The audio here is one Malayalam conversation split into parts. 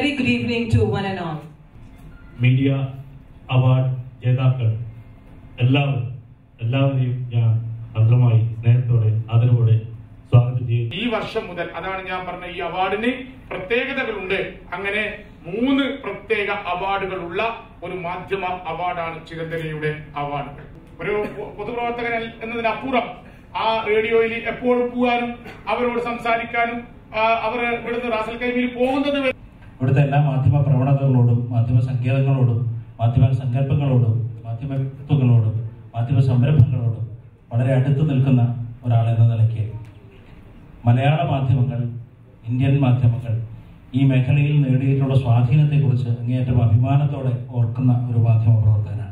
very good evening to one and all. Media award ജേതാക്കൾ എല്ലാവരും എല്ലാവരെയും ഞാൻ ഭദ്രമായി സ്നേഹത്തോടെ ആദരവോടെ സ്വാഗതം ചെയ്യുന്നു ഈ വർഷം മുതൽ അതാണ് ഞാൻ പറഞ്ഞ ഈ അവാർഡിന് പ്രത്യേകതകളുണ്ട് അങ്ങനെ മൂന്ന് പ്രത്യേക അവാർഡുകളുള്ള ഒരു മാധ്യമ അവാർഡാണ് ചിരന്തനയുടെ അവാർഡുകൾ ഒരു പൊ- പൊതുപ്രവർത്തകൻ എന്നതിനപ്പുറം ആ റേഡിയോയിൽ എപ്പോഴും പോകാനും അവരോട് സംസാരിക്കാനും ആ, അവർ ഇവിടുന്ന് റാസൽ കൈമിൽ പോകുന്നത് വരെ ഇവിടുത്തെ എല്ലാ മാധ്യമ പ്രവണതകളോടും മാധ്യമ സങ്കേതങ്ങളോടും മാധ്യമ സങ്കല്പങ്ങളോടും മാധ്യമ വ്യക്തിത്വങ്ങളോടും മാധ്യമ സംരംഭങ്ങളോടും വളരെ അടുത്ത് നിൽക്കുന്ന ഒരാളെന്ന നിലയ്ക്ക് മലയാള മാധ്യമങ്ങൾ ഇന്ത്യൻ മാധ്യമങ്ങൾ ഈ മേഖലയിൽ നേടിയിട്ടുള്ള സ്വാധീനത്തെക്കുറിച്ച് അങ്ങേയറ്റം അഭിമാനത്തോടെ ഓർക്കുന്ന ഒരു മാധ്യമ പ്രവർത്തകനാണ്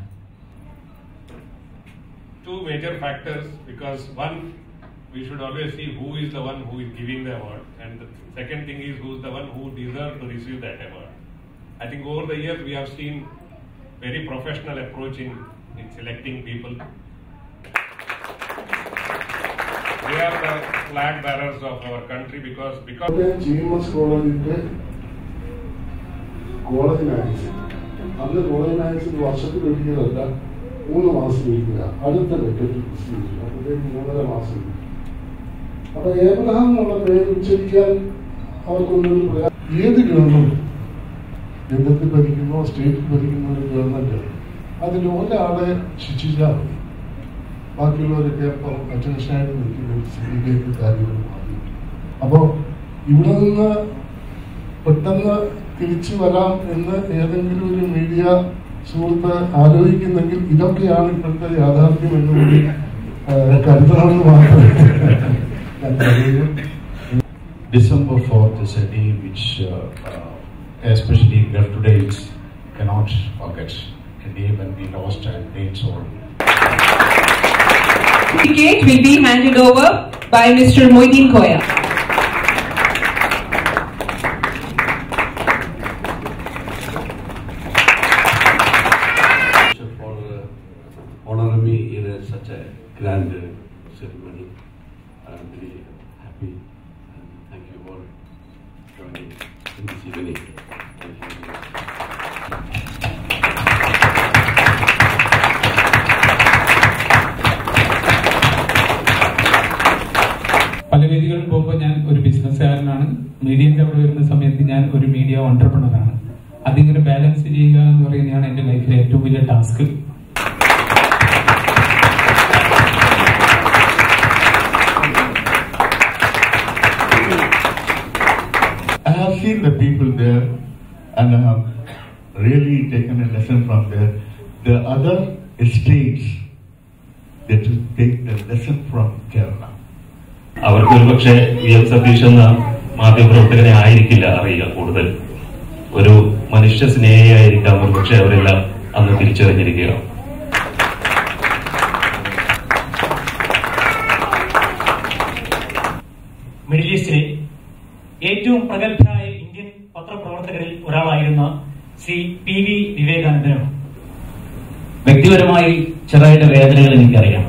two major factors because one we should always see who is the one who is giving the award and the second thing is who is the one who deserves to receive that award i think over the years we have seen very professional approach in, in selecting people we are the flag bearers of our country because because Kottayam G M S കോളേജിന്റെ കോളേജ് മാഗസിൻ അന്ന് കോളേജ് മാഗസിൻ വർഷത്തിൽ ഒരിക്കലല്ല മൂന്ന് മാസം ഇരിക്കുക അടുത്ത വെക്കറ്റിൽ പ്രസിദ്ധീകരിച്ചു അപ്പോഴത്തേക്ക് മൂന്നര മാസം ഇരിക്കും. അപ്പൊ ഏബ്രഹാം എന്നുള്ള പേര് ഉച്ചരിക്കാൻ അവർക്കൊന്നും ഒരു പ്രയാ- ഏത് ഗവൺമെന്റ് കേന്ദ്രത്തിൽ ഭരിക്കുന്നോ സ്റ്റേറ്റിൽ ഭരിക്കുന്ന ഒരു ഗവൺമെന്റ് അതിൽ ഒരാളെ ശിക്ഷിച്ചാൽ മതി ബാക്കിയുള്ളവരൊക്കെ അപ്പം അറ്റൻഷനായിട്ട് നിൽക്കുന്ന ഒരു സ്ഥിതിയിലേക്ക് കാര്യങ്ങൾ മാറി അപ്പോ ഇവിടെ നിന്ന് പെട്ടെന്ന് തിരിച്ചു വരാം എന്ന് ഏതെങ്കിലും ഒരു മീഡിയ സുഹൃത്ത് ആലോചിക്കുന്നെങ്കിൽ ഇതൊക്കെയാണ് ഇപ്പോഴത്തെ യാഥാർത്ഥ്യം എന്നുകൂടി ആ, കരുതണമെന്ന് മാത്രമേ ഞാൻ പറയുന്നു December 4th is a day which, uh, uh, especially Gulf Days, cannot forget. A day when we lost a great soul. Certificate will be handed over by Mr. Moideen Koya. for uh, honoring me in a, such a grand uh, ceremony. I'm very happy and thank you for joining in this evening. Thank you. very much. പല വേദികളിൽ പോകുമ്പോൾ ഞാൻ ഒരു ബിസിനസ്സുകാരനാണ് മീഡിയന്റെ അവിടെ വരുന്ന സമയത്ത് ഞാൻ ഒരു മീഡിയ ഓണ്ടർപ്രണറാണ് അതിങ്ങനെ ബാലൻസ് ചെയ്യുക എന്ന് പറയുന്നതാണ് എന്റെ ലൈഫിലെ ഏറ്റവും വലിയ task I have seen the people there and I have really taken a lesson from there. The other states, they should take the lesson from Kerala. അവർക്ക് ഒരുപക്ഷെ വി എം സതീഷ് എന്ന മാധ്യമപ്രവർത്തകനെ ആയിരിക്കില്ല അറിയുക കൂടുതൽ ഒരു മനുഷ്യ സ്നേഹിയായിരിക്കാം ഒരുപക്ഷെ അവരെല്ലാം അന്ന് തിരിച്ചറിഞ്ഞിരിക്കുക മിഡിൽ ഈസ്റ്റിലെ ഏറ്റവും പ്രഗത്ഭനായ ഇന്ത്യൻ പത്രപ്രവർത്തകരിൽ ഒരാളായിരുന്ന ശ്രീ പി വി വിവേകാനന്ദനാണ് വ്യക്തിപരമായി ചെറുതായിട്ട് വേദനകൾ എനിക്കറിയാം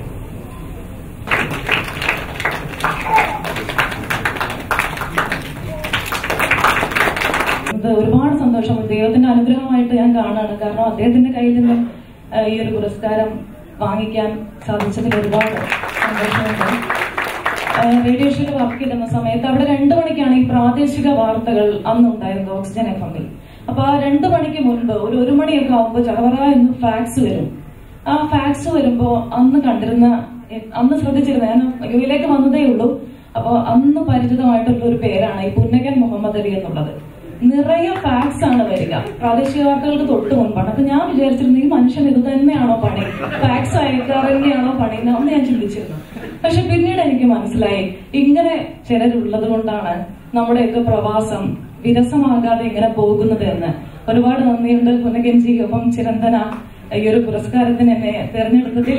ഇത് ഒരുപാട് സന്തോഷം ദൈവത്തിന്റെ അനുഗ്രഹമായിട്ട് ഞാൻ കാണുകയാണ് കാരണം അദ്ദേഹത്തിന്റെ കയ്യിൽ നിന്നും ആ, ഈ ഒരു പുരസ്കാരം വാങ്ങിക്കാൻ സാധിച്ചതിൽ ഒരുപാട് സന്തോഷമുണ്ട് ആ, റേഡിയോ ഷോയിൽ വർക്ക് ചെയ്തിരുന്ന സമയത്ത് അവിടെ രണ്ടു മണിക്കാണ് ഈ പ്രാദേശിക വാർത്തകൾ അന്നുണ്ടായിരുന്നത് ഓക്സിജൻ എഫ് എമ്മിൽ അപ്പൊ ആ രണ്ടു മണിക്ക് മുൻപ് ഒരു ഒരു മണിയൊക്കെ ആകുമ്പോൾ ചറവറ എന്ന് ഫാക്സ് വരും ആ ഫാക്സ് വരുമ്പോ അന്ന് കണ്ടിരുന്ന എ- അന്ന് ശ്രദ്ധിച്ചിരുന്ന ഞാൻ യുവിലേക്ക് വന്നതേ ഉള്ളൂ അപ്പൊ അന്ന് പരിചിതമായിട്ടുള്ള ഒരു പേരാണ് ഈ പുന്നകൻ മുഹമ്മദ് അലി എന്നുള്ളത് നിറയെ ഫാക്സ് ആണ് വരിക പ്രാദേശിക വാർത്തകൾക്ക് തൊട്ട് മുൻപാണ് അപ്പൊ ഞാൻ വിചാരിച്ചിരുന്നു ഈ മനുഷ്യൻ ഇത് തന്നെയാണോ പണി ഫാക്സ് അയക്കാറന്നെയാണോ പണി എന്ന് അന്ന് ഞാൻ ചിന്തിച്ചിരുന്നു പക്ഷെ പിന്നീട് എനിക്ക് മനസ്സിലായി ഇങ്ങനെ ചിലരുള്ളത് കൊണ്ടാണ് നമ്മുടെയൊക്കെ പ്രവാസം വിരസമാകാതെ ഇങ്ങനെ പോകുന്നത് എന്ന് ഒരുപാട് നന്ദിയുണ്ട് പുനകൻജി ഒപ്പം ചിരന്തന ഈ ഒരു പുരസ്കാരത്തിന് എന്നെ തെരഞ്ഞെടുത്തതിൽ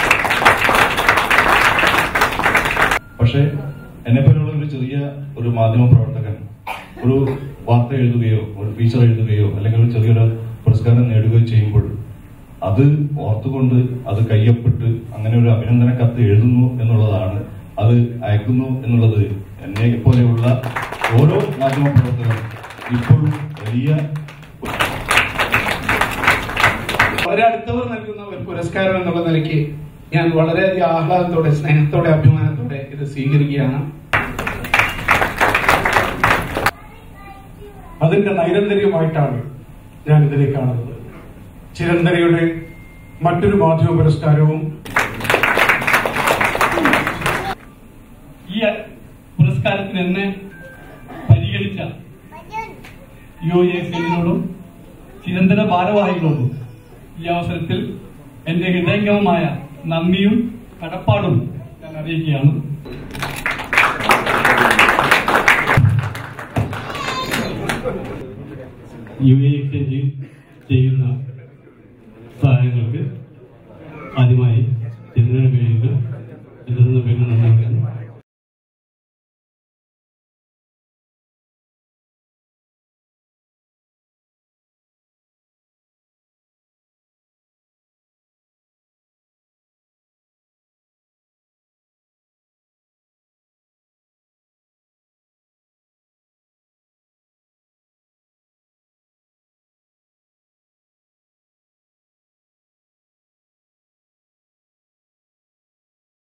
പക്ഷേ എന്നെ പോലുള്ള ഒരു ചെറിയ ഒരു മാധ്യമ പ്രവർത്തകൻ ഒരു വാർത്ത എഴുതുകയോ ഒരു ഫീച്ചർ എഴുതുകയോ അല്ലെങ്കിൽ ഒരു ചെറിയൊരു പുരസ്കാരം നേടുകയോ ചെയ്യുമ്പോൾ അത് ഓർത്തുകൊണ്ട് അത് കയ്യപ്പെട്ട് അങ്ങനെ ഒരു അഭിനന്ദന കത്ത് എഴുതുന്നു എന്നുള്ളതാണ് അത് അയക്കുന്നു എന്നുള്ളത് എന്നെ പോലെയുള്ള ഓരോ മാധ്യമ പ്രവർത്തകരും ഇപ്പോഴും വലിയ വളരെ അടുത്തവർ നൽകുന്ന ഒരു പുരസ്കാരം എന്നുള്ള നിലയ്ക്ക് ഞാൻ വളരെയധികം ആഹ്ലാദത്തോടെ സ്നേഹത്തോടെ അഭിമാനത്തോടെ ഇത് സ്വീകരിക്കുകയാണ് അതിന്റെ നൈരന്തര്യമായിട്ടാണ് ഞാൻ ഇതിനെ കാണുന്നത് ചിരന്തനയുടെ മറ്റൊരു മാധ്യമ പുരസ്കാരവും ഈ പുരസ്കാരത്തിന് എന്നെ പരിഗണിച്ച യു എ എസിനോടും ചിരന്തന ഭാരവാഹികളോടും ഈ അവസരത്തിൽ എന്റെ ഹൃദയംഗമമായ നന്ദിയും കടപ്പാടും ഞാൻ അറിയിക്കുകയാണ് യു എ എക്സ്ചേഞ്ച് ചെയ്യുന്ന സഹായങ്ങൾക്ക് ആദ്യമായി ചന്ദ്രന് പേരുകൾ